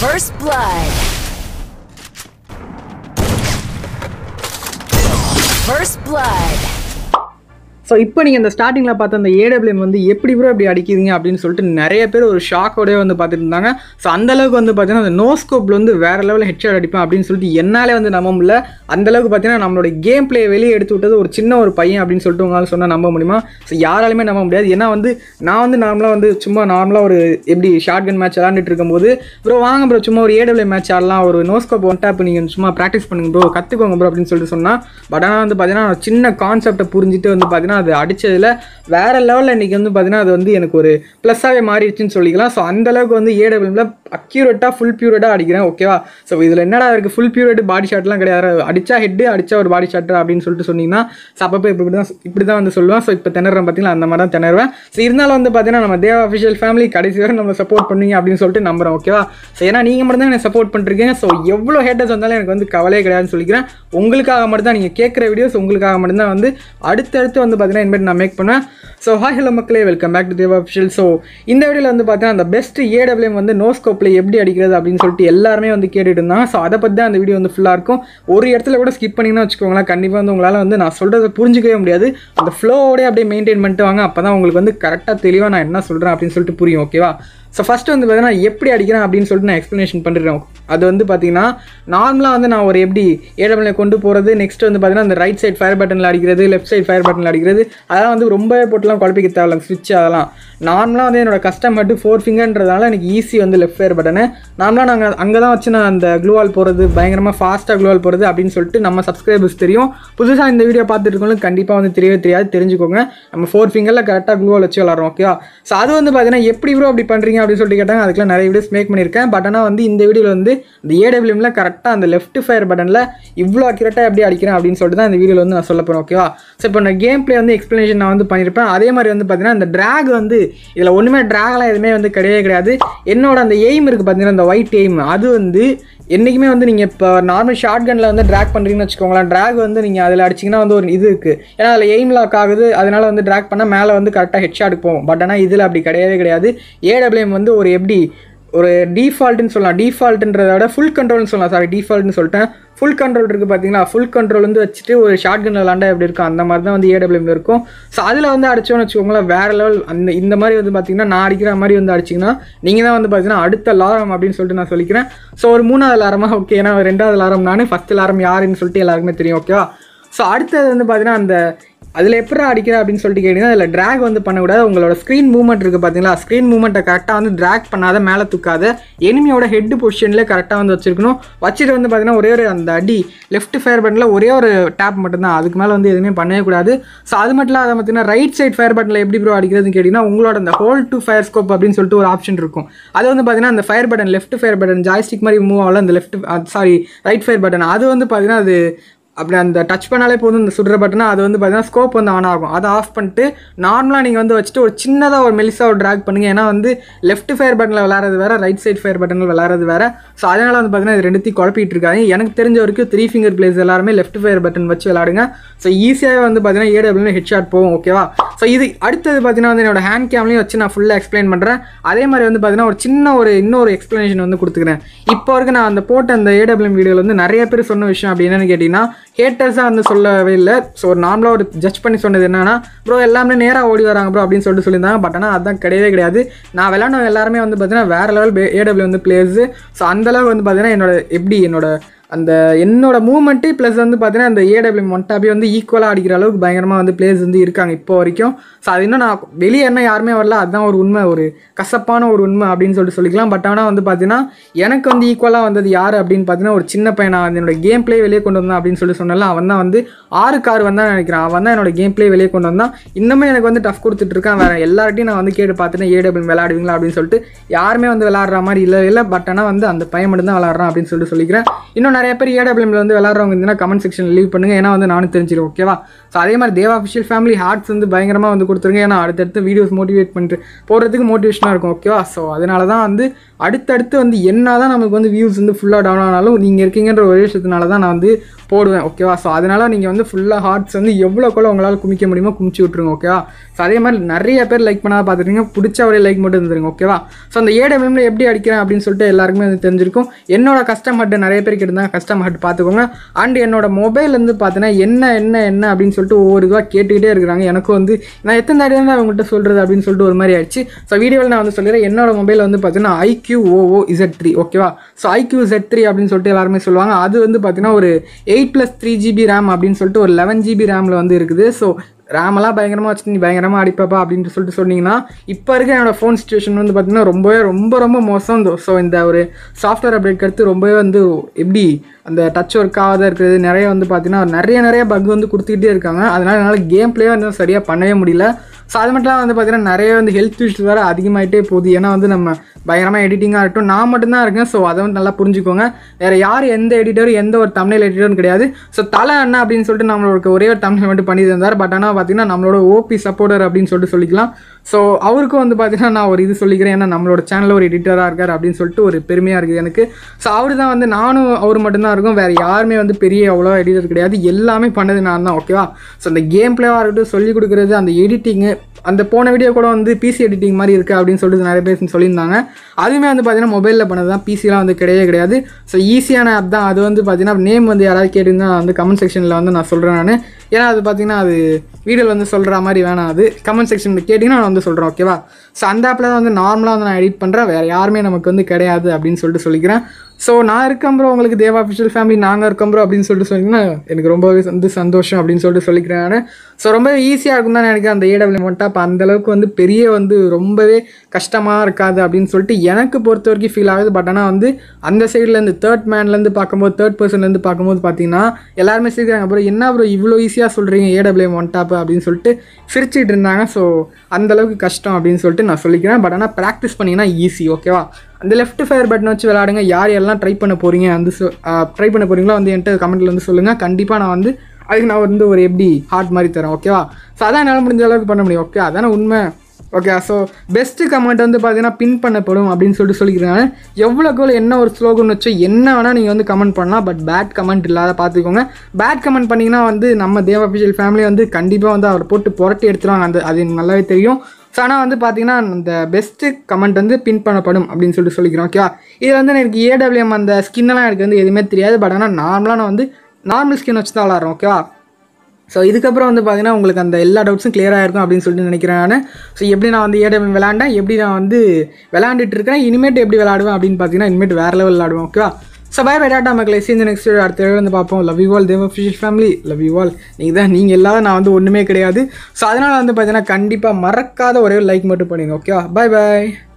First blood. First blood. So இப்போ நீங்கள் இந்த ஸ்டார்டிங்கில் பார்த்த அந்த ஏடபிள்யூஎம் வந்து எப்படி ப்ரோ இப்படி அடிக்கிறீங்க அப்படின்னு சொல்லிட்டு நிறைய பேர் ஒரு ஷாக்கோடய வந்து பார்த்துட்டு இருந்தாங்க ஸோ அந்தளவுக்கு வந்து பார்த்தீங்கன்னா அந்த நோ ஸ்கோப்பில் வந்து வேறு லெவலில் ஹெட்ஷாட் அடிப்பேன் அப்படின்னு சொல்லிட்டு என்னாலே வந்து நம்ப முடியல அந்தளவுக்கு பார்த்தீங்கன்னா நம்மளோட கேம் பிளே வெளியே எடுத்து விட்டது ஒரு சின்ன ஒரு பையன் அப்படின்னு சொல்லிட்டு உங்களால் சொன்னால் நம்ப முடியுமா ஸோ யாராலுமே நம்ப முடியாது ஏன்னா வந்து நான் வந்து நார்மலாக வந்து சும்மா நார்மலாக ஒரு எப்படி ஷார்ட் கன் மேட்ச் விளாண்டுட்டு இருக்கும்போது ப்ரோ வாங்க ப்ரோ சும்மா ஒரு ஏடபிள்யூ மேட்ச் ஆடலாம் ஒரு நோ ஸ்கோப் ஒன் டேப் நீங்கள் சும்மா ப்ராக்டிஸ் பண்ணுங்க ப்ரோ கற்றுக்கோங்க ப்ரோ அப்படின்னு சொல்லிட்டு சொன்னால் பட் ஆனால் வந்து பார்த்தீங்கன்னா சின்ன கான்செப்டை புரிஞ்சுட்டு வந்து பார்த்தீங்கன்னா அது அடிச்சதுல வேற லெவலில் இன்றைக்கி வந்து பார்த்தீங்கன்னா அது வந்து எனக்கு ஒரு ப்ளஸ்ஸாகவே மாறிடுச்சுன்னு சொல்லிக்கலாம் ஸோ அந்த அளவுக்கு வந்து ஏடபிள்யூமில் அக்யூரேட்டாக ஃபுல் பியூரேட்டாக அடிக்கிறேன் ஓகேவா ஸோ இதில் என்னடா இருக்குது ஃபுல் பியூரேட் பாடி ஷாட்லாம் கிடையாது அடிச்சா ஹெட்டு அடிச்சா ஒரு பாடி ஷாட் அப்படின்னு சொல்லிட்டு சொன்னீங்கன்னா ஸோ அப்பப்போ இப்படி தான் இப்படி தான் வந்து சொல்லுவேன் ஸோ இப்போ திணறேன் பார்த்தீங்களா அந்த மாதிரி தான் திணறுவேன் ஸோ இருந்தாலும் வந்து பார்த்தீங்கன்னா நம்ம தேவா அஃபிஷியல் ஃபேமிலி கடைசி வரை நம்ம சப்போர்ட் பண்ணுவீங்க அப்படின்னு சொல்லிட்டு நம்புறோம் ஓகேவா ஸோ ஏன்னா நீங்கள் மட்டும் தான் எனக்கு சப்போர்ட் பண்ணிருக்கீங்க ஸோ எவ்வளோ ஹேட்டர்ஸ் வந்தாலும் எனக்கு வந்து கவலையே கிடையாதுன்னு சொல்லிக்கிறேன் உங்களுக்காக மட்டும் தான் நீங்கள் கேட்குற வீடியோஸ் உங்களுக்காக மட்டும் தான் வந்து அடுத்தடுத்து வந்து பார்த்தீங்கன்னா இனிமேல் நான் மேக் பண்ணுவேன் ஸோ ஹாய் ஹலோ மக்களே welcome back to Deva official so இந்த வீடியோவில் வந்து பார்த்தீங்கன்னா அந்த பெஸ்ட் ஏடபிள்யூஎம் வந்து நோ ஸ்கோப்பில் எப்படி அடிக்கிறது அப்படின்னு சொல்லிட்டு எல்லாருமே வந்து கேட்டுட்டு இருந்தாங்க ஸோ அதை பற்றி தான் அந்த வீடியோ வந்து ஃபுல்லாக இருக்கும் ஒரு இடத்துல கூட ஸ்கிப் பண்ணிங்கன்னா வச்சுக்கோங்களேன் கண்டிப்பாக வந்து உங்களால் வந்து நான் சொல்கிறத புரிஞ்சிக்கவே முடியாது அந்த ஃப்ளோவோடய அப்படியே மெயின்டைன் பண்ணிட்டு வாங்க அப்போ தான் உங்களுக்கு வந்து கரெக்டாக தெளிவாக நான் என்ன சொல்கிறேன் அப்படின்னு சொல்லிட்டு புரியும் ஓகேவா ஸோ ஃபஸ்ட்டு வந்து பார்த்தீங்கன்னா எப்படி அடிக்கிறேன் அப்படின்னு சொல்லிட்டு நான் எக்ஸ்ப்ளனேஷன் பண்ணிடுறேன் அது வந்து பார்த்தீங்கன்னா நார்மலாக வந்து நான் ஒரு எப்படி ஏடபிள்யூ கொண்டு போகிறது நெக்ஸ்ட் வந்து பார்த்தீங்கன்னா அந்த ரைட் சைடு ஃபயர் பட்டனில் அடிக்கிறது லெஃப்ட் சைடு ஃபயர் பட்டனில் அடிக்கிறது அதெல்லாம் வந்து ரொம்பவே போட்டுலாம் குழப்பிக்க தேவையில்ல ஸ்விட்ச் அதெல்லாம் நார்மலாக வந்து என்னோட கஸ்டம் மட்டும் ஃபோர் ஃபிங்கர்ன்றதால எனக்கு ஈஸி வந்து லெஃப்ட் ஃபயர் பட்டனு நார்மலாக நாங்கள் அங்கே தான் வச்சு நான் அந்த க்ளூவால் போகிறது பயங்கரமாக ஃபாஸ்ட்டாக க்ளூவால் போகிறது அப்படின்னு சொல்லிட்டு நம்ம சப்ஸ்கிரைபர்ஸ் தெரியும் புதுசாக இந்த வீடியோ பார்த்துட்டு இருக்கவங்களுக்கு கண்டிப்பாக வந்து தெரியவே தெரியாது தெரிஞ்சுக்கோங்க நம்ம ஃபோர் ஃபிங்கரில் கரெக்டாக க்ளூவால் வச்சு விளாட்றோம் ஓகேவா ஸோ அது வந்து பார்த்தீங்கன்னா எப்படி ப்ரோ அப்படி பண்ணுறீங்க அப்படின்னு சொல்லிட்டு கேட்டாங்க அதுக்குலாம் நிறைய வீடியோஸ் மேக் பண்ணியிருக்கேன் பட் ஆனால் வந்து இந்த வீடியோவில் வந்து இந்த ஏடபிள்யூமில் கரெக்டாக அந்த லெஃப்ட் ஃபயர் பட்டனில் இவ்வளோ அக்யூரேட்டாக எப்படி அடிக்கிறேன் அப்படின்னு சொல்லிட்டு தான் இந்த வீடியோவில் வந்து நான் சொல்ல போகிறேன் ஓகேவா ஸோ இப்போ நான் கேம் ப்ளே வந்து எக்ஸ்ப்ளனேஷன் நான் வந்து பண்ணியிருப்பேன் அதே மாதிரி வந்து பார்த்தீங்கன்னா இந்த ட்ராக் வந்து இதில் ஒன்றுமே ட்ராகெலாம் எதுவுமே வந்து கிடையவே கிடையாது என்னோட அந்த எய்ம் இருக்குது பார்த்தீங்கன்னா அந்த ஒயிட் எய்ம் அது வந்து என்றைக்குமே வந்து நீங்கள் இப்போ நார்மல் ஷார்ட் கனில் வந்து ட்ராக் பண்ணுறீங்கன்னு வச்சுக்கோங்களேன் ட்ராக் வந்து நீங்கள் அதில் அடிச்சிங்கன்னா வந்து ஒரு இது இருக்குது ஏன்னா அதில் எய்ம் லாக் ஆகுது அதனால் வந்து ட்ராக் பண்ணால் மேலே வந்து கரெக்டாக ஹெட் ஷாட்டுக்கு போகும் பட் ஆனால் இதில் அப்படி கிடையவே கிடையாது ஏடபிள்யூஎம் வந்து ஒரு எப்படி ஒரு டிஃபால்ட்டுன்னு சொல்லலாம் டிஃபால்ட்டுன்றத விட ஃபுல் கண்ட்ரோல்னு சொல்லலாம் சாரி டிஃபால்ட்னு சொல்லிட்டேன் ஃபுல் கண்ட்ரோல் இருக்குது பார்த்தீங்களா ஃபுல் கண்ட்ரோல் வந்து வச்சுட்டு ஒரு ஷார்ட் கன் விளாண்டா எப்படி இருக்கும் அந்த மாதிரி தான் வந்து ஏடபிள்யூஎம் இருக்கும் ஸோ அதில் வந்து அடிச்சோன்னு வச்சுக்கோங்களேன் வேறு லெவல் அந்த இந்த மாதிரி வந்து பார்த்தீங்கன்னா நான் அடிக்கிற மாதிரி வந்து அடிச்சிங்கன்னா நீங்கள் தான் வந்து பார்த்தீங்கன்னா அடுத்த லாரம் அப்படின்னு சொல்லிட்டு நான் சொல்லிக்கிறேன் ஸோ ஒரு மூணாவது லாரமாக ஓகே ஏன்னா ரெண்டாவது லாரம் நான் ஃபஸ்ட்டு லாரம் யாருன்னு சொல்லிட்டு எல்லாருக்குமே தெரியும் ஓகேவா ஸோ அடுத்தது வந்து பார்த்தீங்கன்னா அந்த அதில் எப்படி அடிக்கிற அப்படின்னு சொல்லிட்டு கேட்டிங்கன்னா அதில் ட்ராக் வந்து பண்ணக்கூடாது உங்களோட ஸ்க்ரீன் மூவ்மெண்ட் இருக்குது பார்த்தீங்களா ஸ்க்ரீன் மூவ்மெண்ட்டை கரெக்டாக வந்து ட்ராக் பண்ணாத மேலே தூக்காத எனிமியோட ஹெட் பொசிஷனில் கரெக்டாக வந்து வச்சிருக்கணும் வச்சுட்டு வந்து பார்த்தீங்கன்னா ஒரே ஒரு அந்த அடி லெஃப்ட் ஃபயர் பட்டனில் ஒரே ஒரு டேப் மட்டும்தான் அதுக்கு மேலே வந்து எதுவுமே பண்ணவே கூடாது ஸோ அது மட்டும் இல்லாத பார்த்தீங்கன்னா ரைட் சைட் ஃபயர் பட்டனில் எப்படி ப்ரோ அடிக்கிறதுன்னு கேட்டிங்கன்னா உங்களோட அந்த ஹோல் டு ஃபயர் ஸ்கோப் அப்படின்னு சொல்லிட்டு ஒரு ஆப்ஷன் இருக்கும் அது வந்து பார்த்தீங்கன்னா அந்த fire button left fire button joystick மாதிரி மூவ் ஆகல அந்த left sorry right fire button அது வந்து பார்த்தீங்கன்னா அது அப்படி அந்த டச் பண்ணாலே போதும் இந்த சுடுற பட்டனா அது வந்து பார்த்தீங்கன்னா ஸ்கோப் வந்து ஆன் ஆகும் அதை ஆஃப் பண்ணிட்டு நார்மலாக நீங்கள் வந்து வச்சுட்டு ஒரு சின்னதாக ஒரு மெலிசாக ஒரு ட்ராக் பண்ணுங்கள் ஏன்னா வந்து லெஃப்ட் ஃபயர் பட்டனில் விளாட்றது வேறு ரைட் சைட் ஃபயர் பட்டனில் விளாட்றது வேறு ஸோ அதனால் வந்து பார்த்தீங்கன்னா இது ரெண்டுத்தையும் குழப்பிட்டு இருக்காங்க எனக்கு தெரிஞ்ச வரைக்கும் த்ரீ ஃபிங்கர் பிளேஸ் எல்லாருமே லெஃப்ட் ஃபயர் பட்டன் வச்சு விளாடுங்க ஸோ ஈஸியாகவே வந்து பார்த்தீங்கன்னா ஏடபிள்யூ ஹெட் ஷாட் போகும் ஓகேவா ஸோ இது அடுத்தது பார்த்தீங்கன்னா வந்து என்னோட ஹேண்ட் கேம்லையும் வச்சு நான் ஃபுல்லாக எக்ஸ்பிளைன் பண்ணுறேன் அதே மாதிரி வந்து பார்த்தீங்கன்னா ஒரு சின்ன ஒரு இன்னொரு எக்ஸ்ப்ளனேஷன் வந்து கொடுத்துக்கிறேன் இப்போ வரைக்கும் நான் அந்த போட்ட அந்த ஏடபிள்யூ வீடியோவில் வந்து நிறைய பேர் சொன்ன விஷயம் அப்படி என்னன்னு கேட்டிங்கன்னா ஹேட்டர்ஸாக வந்து சொல்லவே இல்லை ஸோ நார்மலாக ஒரு ஜட்ஜ் பண்ணி சொன்னது என்னன்னா ப்ரோ எல்லாமே நேராக ஓடி வராங்க ப்ரோ அப்படின்னு சொல்லிட்டு சொல்லியிருந்தாங்க பட் ஆனால் அதுதான் கிடையவே கிடையாது நான் விளாண்டவங்க எல்லாருமே வந்து பார்த்தீங்கன்னா வேறு லெவல் ஏடபிள்யூ வந்து பிளேயர்ஸு ஸோ அந்தளவு வந்து பார்த்தீங்கன்னா என்னோட எப்படி என்னோட அந்த என்னோட மூவ்மெண்ட்டு ப்ளஸ் வந்து பார்த்தீங்கன்னா அந்த ஏடபிள்யூ மொட்டாபி வந்து ஈக்குவலாக அடிக்கிற அளவுக்கு பயங்கரமாக வந்து பிளேயர்ஸ் வந்து இருக்காங்க இப்போ வரைக்கும் ஸோ அது இன்னும் நான் வெளியே என்ன யாருமே வரல அதுதான் ஒரு உண்மை ஒரு கசப்பான ஒரு உண்மை அப்படின்னு சொல்லிட்டு சொல்லிக்கலாம் பட் ஆனால் வந்து பார்த்தீங்கன்னா எனக்கு வந்து ஈக்குவலாக வந்தது யார் அப்படின்னு பார்த்தீங்கன்னா ஒரு சின்ன பையன் நான் என்னோட கேம் ப்ளே வெளியே கொண்டு வந்தேன் அப்படின்னு சொல்லி சொன்னால அவன் தான் வந்து ஆறு கார் வந்தான் நினைக்கிறேன் அவன் தான் என்னோட கேம் ப்ளே வெளியே கொண்டு வந்தான் இன்னுமே எனக்கு வந்து டஃப் கொடுத்துட்டு இருக்கான் வேறு எல்லார்ட்டையும் நான் வந்து கேட்டு பார்த்துட்டு ஏடபிள்யூ விளையாடுவீங்களா அப்படின்னு சொல்லிட்டு யாருமே வந்து விளாட்ற மாதிரி இல்லை இல்லை பட் ஆனால் வந்து அந்த பையன் மட்டும் தான் விளாட்றான் அப்படின்னு சொல்லிட்டு சொல்லிக்கிறேன் இன்னும் நிறைய பேர் ஏடபிள்யூமில் வந்து விளாட்றவங்க இருந்தீங்கன்னா கமெண்ட் செக்ஷன் லீவ் பண்ணுங்கள் ஏன்னா வந்து நானும் தெரிஞ்சிடும் ஓகேவா ஸோ அதே மாதிரி தேவா அஃபிஷியல் ஃபேமிலி ஹார்ட்ஸ் வந்து பயங்கரமாக வந்து கொடுத்துருங்க ஏன்னா அடுத்தடுத்து வீடியோஸ் மோட்டிவேட் பண்ணிட்டு போடுறதுக்கு மோட்டிவேஷனாக இருக்கும் ஓகேவா ஸோ அதனால தான் வந்து அடுத்தடுத்து வந்து என்ன தான் நமக்கு வந்து வியூஸ் வந்து ஃபுல்லாக டவுன் ஆனாலும் நீங்கள் இருக்கீங்கன்ற ஒரே விஷயத்தினால தான் நான் வந்து போடுவேன் ஓகேவா ஸோ அதனால் நீங்கள் வந்து ஃபுல்லாக ஹார்ட்ஸ் வந்து எவ்வளோக்குள்ள உங்களால் குமிக்க முடியுமோ குமிச்சு விட்ருங்க ஓகேவா ஸோ அதே மாதிரி நிறைய பேர் லைக் பண்ணாத பார்த்துருக்கீங்க பிடிச்ச ஒரே லைக் மட்டும் இருந்துருங்க ஓகேவா ஸோ அந்த ஏடபிள்யூமில் எப்படி அடிக்கிறேன் அப்படின்னு சொல்லிட்டு எல்லாருக்குமே வந்து தெரிஞ்சிருக்கும் என்னோட கஸ்டம் ஹட் நிறைய பேர் இருந்தாங்க கஸ்டம் ஹட் பார்த்துக்கோங்க அண்ட் என்னோட மொபைல் வந்து பார்த்தீங்கன்னா என்ன என்ன என்ன அப்படின்னு சொல்லிட்டு ஒவ்வொரு இதுவாக கேட்டுக்கிட்டே இருக்கிறாங்க எனக்கும் வந்து நான் எத்தனை தடவை தான் அவங்ககிட்ட சொல்கிறது அப்படின்னு சொல்லிட்டு ஒரு மாதிரி ஆயிடுச்சு ஸோ வீடியோவில் நான் வந்து சொல்லிடுறேன் என்னோட மொபைல் வந்து பார்த்தீங்கன்னா ஐக்யூ ஓஓ இசட் த்ரீ ஓகேவா ஸோ ஐக்யூ இசட் த்ரீ அப்படின்னு சொல்லிட்டு எல்லாருமே சொல்லுவாங்க அது வந்து பார்த்தீங்கன்னா ஒரு eight plus three GB RAM அப்படின்னு சொல்லிட்டு ஒரு லெவன் ஜிபி ரேமில் வந்து இருக்குது ஸோ ரேமெல்லாம் பயங்கரமாக வச்சு நீ பயங்கரமாக அடிப்பாப்பா அப்படின்ட்டு சொல்லிட்டு சொன்னீங்கன்னா இப்போ இருக்க என்னோட ஃபோன் சுச்சுவேஷன் வந்து பார்த்தீங்கன்னா ரொம்பவே ரொம்ப ரொம்ப மோசம் ஸோ இந்த ஒரு சாஃப்ட்வேர் அப்டேட் அடுத்து ரொம்பவே வந்து எப்படி அந்த டச் ஒர்க் ஆகாத இருக்கிறது நிறைய வந்து பார்த்தீங்கன்னா நிறைய நிறைய பக் வந்து கொடுத்துக்கிட்டே இருக்காங்க அதனால் என்னால் கேம் பிளே வந்து சரியாக பண்ணவே முடியல ஸோ அது மட்டும் இல்லாமல் வந்து பார்த்தீங்கன்னா நிறைய வந்து ஹெல்த் இஷ்யூஸ் வேறு அதிகமாகிட்டே போகுது ஏன்னா வந்து நம்ம பயங்கரமாக எடிட்டிங்காக இருக்கட்டும் நான் மட்டும்தான் இருக்கேன் ஸோ அதை வந்து நல்லா புரிஞ்சுக்கோங்க வேறு யார் எந்த எடிட்டரும் எந்த ஒரு தமிழ் எடிட்டரும் கிடையாது ஸோ தலை என்ன அப்படின்னு சொல்லிட்டு நம்மளோட ஒரே ஒரு தமிழ் மட்டும் பண்ணி தந்தார் பட் ஆனால் பார்த்தீங்கன்னா நம்மளோட ஓபி சப்போர்ட்டர் அப்படின்னு சொல்லிட்டு சொல்லிக்கலாம் ஸோ அவருக்கும் வந்து பார்த்தீங்கன்னா நான் ஒரு இது சொல்லிக்கிறேன் ஏன்னா நம்மளோட சேனலில் ஒரு எடிட்டராக இருக்கார் அப்படின்னு சொல்லிட்டு ஒரு பெருமையாக இருக்குது எனக்கு ஸோ அவர் தான் வந்து நானும் அவர் மட்டும்தான் இருக்கும் வேறு யாருமே வந்து பெரிய அவ்வளோ எடிட்டர் கிடையாது எல்லாமே பண்ணது நான் தான் ஓகேவா ஸோ அந்த கேம் பிளேவாக இருக்கட்டும் சொல்லிக் கொடுக்குறது அந்த எடிட்டிங்கு அந்த போன வீடியோ கூட வந்து பிசி எடிட்டிங் மாதிரி இருக்குது அப்படின்னு சொல்லிட்டு நிறைய பேர் சொல்லியிருந்தாங்க அதுவுமே வந்து பார்த்தீங்கன்னா மொபைலில் பண்ணது தான் பிசிலாம் வந்து கிடையவே கிடையாது ஸோ ஈஸியான ஆப் தான் அது வந்து பார்த்தீங்கன்னா நேம் வந்து யாராவது கேட்டிருந்தா வந்து கமெண்ட் செக்ஷனில் வந்து நான் சொல்கிறேன் நான் ஏன்னா அது பார்த்தீங்கன்னா அது வீடியோவில் வந்து சொல்கிற மாதிரி வேணாம் அது கமெண்ட் செக்ஷனில் கேட்டிங்கன்னா நான் வந்து சொல்கிறேன் ஓகேவா ஸோ அந்த ஆப்பில் தான் வந்து நார்மலாக வந்து நான் எடிட் பண்ணுறேன் வேறு யாருமே நமக்கு வந்து கிடையாது அப்படின்னு சொல்லிட்டு சொல்லிக்கிறேன் ஸோ நான் இருக்கேன் ப்ரோ உங்களுக்கு தேவா அஃபிஷியல் ஃபேமிலி நாங்கள் இருக்கோம் ப்ரோ அப்படின்னு சொல்லிட்டு சொன்னீங்கன்னா எனக்கு ரொம்பவே வந்து சந்தோஷம் அப்படின்னு சொல்லிட்டு சொல்லிக்கிறேன் நான் ஸோ ரொம்ப ஈஸியாக இருக்கும் தான் நினைக்கிறேன் அந்த ஏடபிள்யூ மட்டும் அப்போ அந்தளவுக்கு வந்து பெரிய வந்து ரொம்பவே கஷ்டமாக இருக்காது அப்படின்னு சொல்லிட்டு எனக்கு பொறுத்த வரைக்கும் ஃபீல் ஆகுது பட் ஆனால் வந்து அந்த சைட்லேருந்து தேர்ட் மேன்லேருந்து பார்க்கும்போது தேர்ட் பர்சன்லேருந்து பார்க்கும்போது பார்த்தீங்கன்னா எல்லாருமே சிரிக்கிறாங்க அப்புறம் என்ன ப்ரோ இவ்வளோ ஈஸியாக சொல்கிறீங்க ஏடபிள்யூ ஒன் டாப் அப்படின்னு சொல்லிட்டு சிரிச்சிட்டு இருந்தாங்க ஸோ அந்தளவுக்கு கஷ்டம் அப்படின்னு சொல்லிட்டு நான் சொல்லிக்கிறேன் பட் ஆனால் ப்ராக்டிஸ் பண்ணிங்கன்னா ஈஸி ஓகேவா அந்த லெஃப்ட் ஃபயர் பட்டன் வச்சு விளையாடுங்க யார் யாரெல்லாம் ட்ரை பண்ண போகிறீங்க வந்து ட்ரை பண்ண போகிறீங்களோ வந்து என்கிட்ட கமெண்ட்டில் வந்து சொல்லுங்கள் கண்டிப்பாக நான் வந்து அதுக்கு நான் வந்து ஒரு எப்படி ஹார்ட் மாதிரி தரேன் ஓகேவா ஸோ அதான் என்னால் முடிஞ்ச அளவுக்கு பண்ண முடியும் ஓகே அதானே உண்மை ஓகே ஸோ பெஸ்ட்டு கமெண்ட் வந்து பார்த்தீங்கன்னா பின் பண்ணப்படும் அப்படின்னு சொல்லிட்டு சொல்லிக்கிறேன் எவ்வளோக்கு என்ன ஒரு ஸ்லோகன் வச்சு என்ன வேணால் நீங்கள் வந்து கமெண்ட் பண்ணலாம் பட் பேட் கமெண்ட் இல்லாத பார்த்துக்கோங்க பேட் கமெண்ட் பண்ணிங்கன்னா வந்து நம்ம தேவ அஃபிஷியல் ஃபேமிலி வந்து கண்டிப்பாக வந்து அவர் போட்டு புரட்டி எடுத்துருவாங்க அந்த அது எனக்கு நல்லாவே தெரியும் ஸோ ஆனால் வந்து பார்த்தீங்கன்னா அந்த பெஸ்ட்டு கமெண்ட் வந்து பின் பண்ணப்படும் அப்படின்னு சொல்லிட்டு சொல்லிக்கிறோம் ஓகேவா இது வந்து எனக்கு ஏடபிள்யூஎம் அந்த ஸ்கின்னெல்லாம் எனக்கு வந்து எதுவுமே தெரியாது பட் ஆனால் நார்மலாக நான் வந்து நார்மல் ஸ்கின் வச்சு தான் விளாட்றோம் ஓகேவா ஸோ இதுக்கப்புறம் வந்து பார்த்தீங்கன்னா உங்களுக்கு அந்த எல்லா டவுட்ஸும் clear ஆயிருக்கும் அப்படின்னு சொல்லிட்டு நினைக்கிறேன் நான் ஸோ எப்படி நான் வந்து ஏடபிள்யூ விளாண்டேன் எப்படி நான் வந்து விளாண்டுட்டு இருக்கேன் இனிமேட்டு எப்படி விளாடுவேன் அப்படின்னு பார்த்தீங்கன்னா இனிமேட்டு வேறு லெவல் விளாடுவேன் ஓகேவா ஸோ பை பை டாட்டா மக்களை சேர்ந்து நெக்ஸ்ட் அடுத்த வீடியோ வந்து பார்ப்போம் love you all Deva official family love you all நீங்கள் தான் நீங்கள் இல்லாத நான் வந்து ஒன்றுமே கிடையாது ஸோ அதனால் வந்து பார்த்தீங்கன்னா கண்டிப்பாக மறக்காத ஒரே லைக் மட்டும் பண்ணுங்க ஓகேவா பை பை